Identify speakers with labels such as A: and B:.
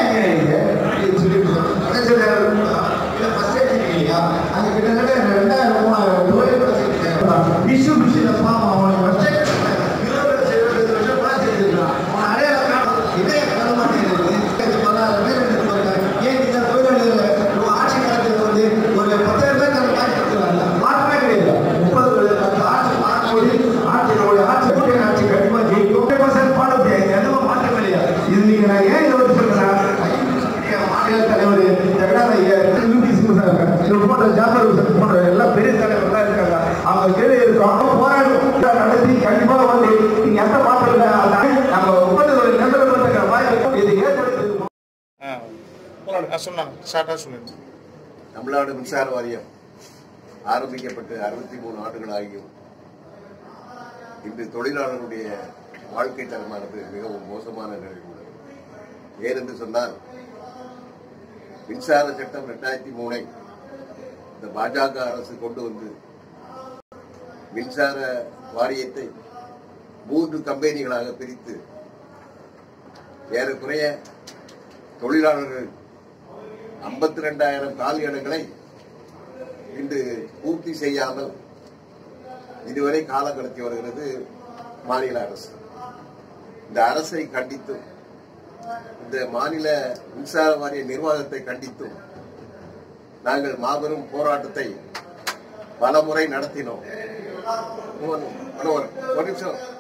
A: என்னங்க இது அப்படின்னு சொல்லிட்டு அதான் சொல்றாரு, இல்ல first எடுத்தீங்க இல்லையா? அது கிட்டத்தட்ட ரெண்டாயிரம், மூணாயிரம் தொழில் வச்சிருக்கேன். விஷு மிஷினை பாவம் அவனுக்கு first எடுத்தேன். இருபது வருஷம், இருபது வருஷம் class எடுத்திருக்கான். அவன் அடையாளம் காணும். இதே வர மாட்டேங்குது. இது பதினாறு பேர் எடுத்து போறாங்க. ஏன் இந்த தொழிலாளர்கள் உங்க ஆட்சி காலத்துல வந்து ஒரு பத்தாயிரம் பேர் தன்னை மாற்றி கொடுக்குறாங்க. மாற்றமே கிடையாது. முப்பது வருஷம் அந்த ஆட்சி மாற்றும்போது ஆட்சியோட ஆட்சி கூட்டணி ஆட்சி கண்டிப்பா ஜெயிக்கும். 100% பாட முடியாது. எதுவும் மாற்றம் கிடையாது. இது நீங்க நான் ஏன் இதை வந்து சொல்றேன்னா, ஐயா, மாநில தலைவர் ஜெகநாத ஐயா, யூபி சிங் சார், இது போன்ற ஜாஃபர் ஹுசேன் போன்ற எல்லா பெரிய தலைவர்கள்லாம் இருக்காங்க. அவங்க கீழே இருக்கோம். அவங்க போராட்டம் கூட்டம் நடத்தி கண்டிப்பா வந்து நீங்க எந்த மாற்றம் இல்லை. அதான் நம்ம ஒப்பந்த ஒரு நிரந்தரப்படுத்துகிற வாய்ப்பு இது ஏற்படுத்தி
B: ஆ போலாடு ஆ சொன்னாங்க ஷார்ட்டாக சொல்லுங்க
C: தமிழ்நாடு மின்சார வாரியம் ஆரம்பிக்கப்பட்டு அறுபத்தி மூணு ஆண்டுகள் ஆகியும் இன்று தொழிலாளர்களுடைய வாழ்க்கை தரமானது மிகவும் மோசமான நிலையில் உள்ளது ஏனென்று சொன்னால் மின்சார சட்டம் ரெண்டாயிரத்தி மூணை இந்த பாஜக அரசு கொண்டு வந்து மின்சார வாரியத்தை மூன்று கம்பெனிகளாக பிரித்து ஏறக்குறைய தொழிலாளர்கள் ஐம்பத்தி ரெண்டாயிரம் காலி இடங்களை இன்று பூர்த்தி செய்யாமல் இதுவரை காலம் கடத்தி வருகிறது மாநில அரசு இந்த அரசை கண்டித்தும் இந்த மாநில மின்சார வாரிய நிர்வாகத்தை கண்டித்தும் நாங்கள் மாபெரும் போராட்டத்தை பல முறை நடத்தினோம் ஒரு ஒரு நிமிஷம்